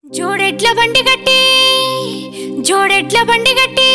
జోడెడ్ల బండి గట్టి జోడెడ్ల బండి గట్టి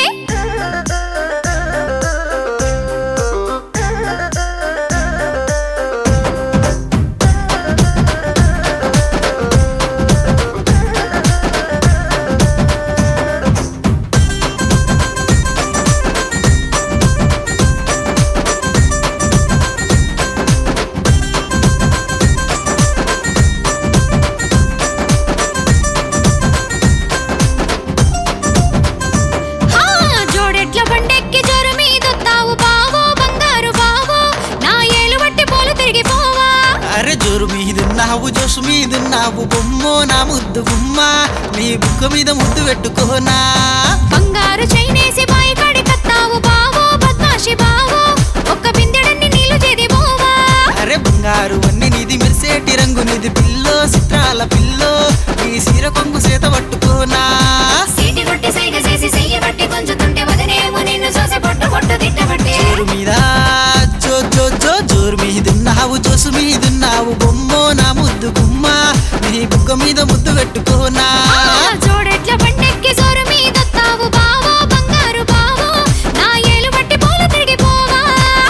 హా, జోడెడ్ల బండెక్కి జోరు మీదొత్తావు బావో బంగారు బావో నా ఏలు బట్టి పోలు తిరిగిపోవా అరే జోరు మీదున్నావు జోసు మీదున్నావు బొమ్మో నా ముద్దు గుమ్మ నీ బుక్క మీద ముద్దు పెట్టుకోనా బంగారు చైనేసి బాయి కాడి కత్తావు బావో బద్మాషి బావో ఒక్క బిందెడన్ని నీళ్లు చేది పోవా అరే బంగారు అన్ని నిధి మెరిసేటి రంగు నిధి పిల్లో చిత్రాల పిల్లో నీ సీర కొంగు చేత పట్టుకోనా సీటి కొట్టి సైగ చేసి చెయ్యి బట్టి కొంచుతుంటే వదనేమో నిన్ను చూసి పొట్టు పొట్టు తిట్టబట్టే జోరు మీద జో జో జో జోరు మీదున్నావు జోసు మీదున్నావు బొమ్మో నా ముద్దు గుమ్మ నీ బుక్క మీద ముద్దు పెట్టుకోనా ఆ, జోడెడ్ల బండెక్కి జోరు మీదొత్తావు బావో బంగారు బావో నా ఏలు బట్టి పోలు తిరిగిపోవా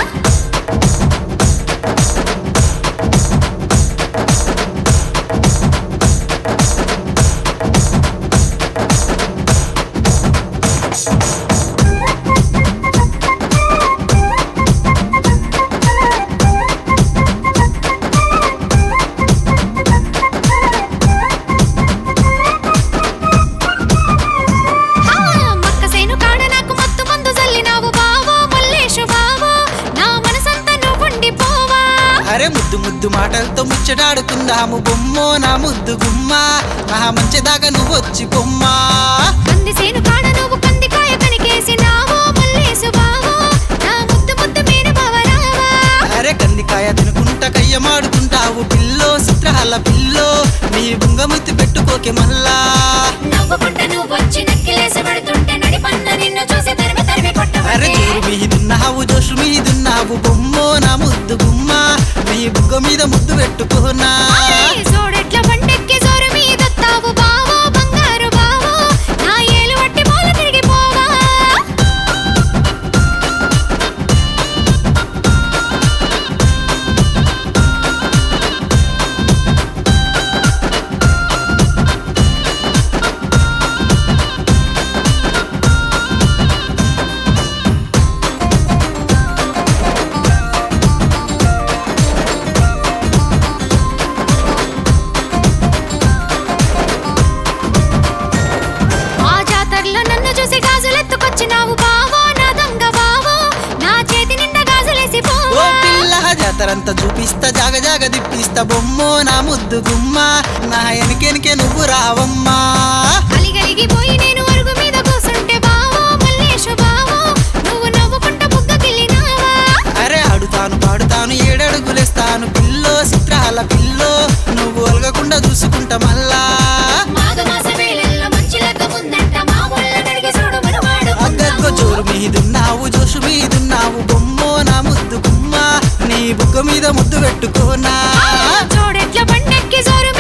హా, మక్కసేను కాడ నాకు మత్తు మందు జల్లినావు బావో మల్లేషు బావో నా మనసంతా నువ్వుండిపోవా అరే ముద్దు ముద్దు మాటలతో ముచ్చటాడుకుందాము బొమ్మో నా ముద్దు గుమ్మ నా మంచిదాకా నువ్వు వచ్చి బొమ్మ కందిసేను కాడ నువ్వు కందికాయ కనికేసినావో మల్లేసు బావో నా ముద్దు ముద్దు మీన బావరావా అరే కందికాయ తినుకుంటా కయ్యమాడుకుంటావు పిల్లో చిత్రాల పిల్లో నీ బుంగముత్తి పెట్టుకోకే మళ్ళా నవ్వుకుంటా నువ్వు వచ్చి నక్కిలేసి పడుతుంటే నడిపన్న నిన్ను చూసి తరిమి తరిమి అరే కొట్టబట్టే జోరు మీదున్నావు జోషు మీదున్నావు బొమ్మో నా ముద్దు గుమ్మ నీ బుగ్గ మీద ముద్దు పెట్టుకోనా జోడెట్ల బండెక్కి జోరు మీదొత్తావు బావో బంగారు బావో నా ఏలు వట్టి పోలు తిరిగిపోవా ఆ జాతరలో నన్ను చూసి గాజులెత్తుకొచ్చినావు బావో నా దొంగ బావో నా చేతి నిండా గాజులేసి ఓ పోవా పిల్ల జాతరంతా చూపిస్తా జాగ జాగ దిప్పిస్తా బొమ్మో నా ముద్దు గుమ్మ నా ఎనికెనికే నువ్వు రావమ్మా అలిగలిగిపోయి నేను అరుగు మీద కూసుంటే బావో మల్లేషు బావో నువ్వు నవ్వుకుంటా బుగ్గకిల్లినావా అరే ఆడుతాను పాడుతాను ఏడడుగులేస్తాను పిల్లో చిత్రాల పిల్లో నువ్వు అలగకుండా చూసుకుంటా మళ్ళా మాఘమాస వేళల్లో మంచి లెక్క ఉందంట మా ఊళ్ళ నడిగి చూడు మనవాడు అగ్గగ్గో జోరు మీదున్నావు జోషు మీదున్నావు బొమ్మో నా ముద్దు గుమ్మ నీ బుగ్గ మీద ముద్దు పెట్టుకోనా జోడెట్ల బండెక్కి జోరు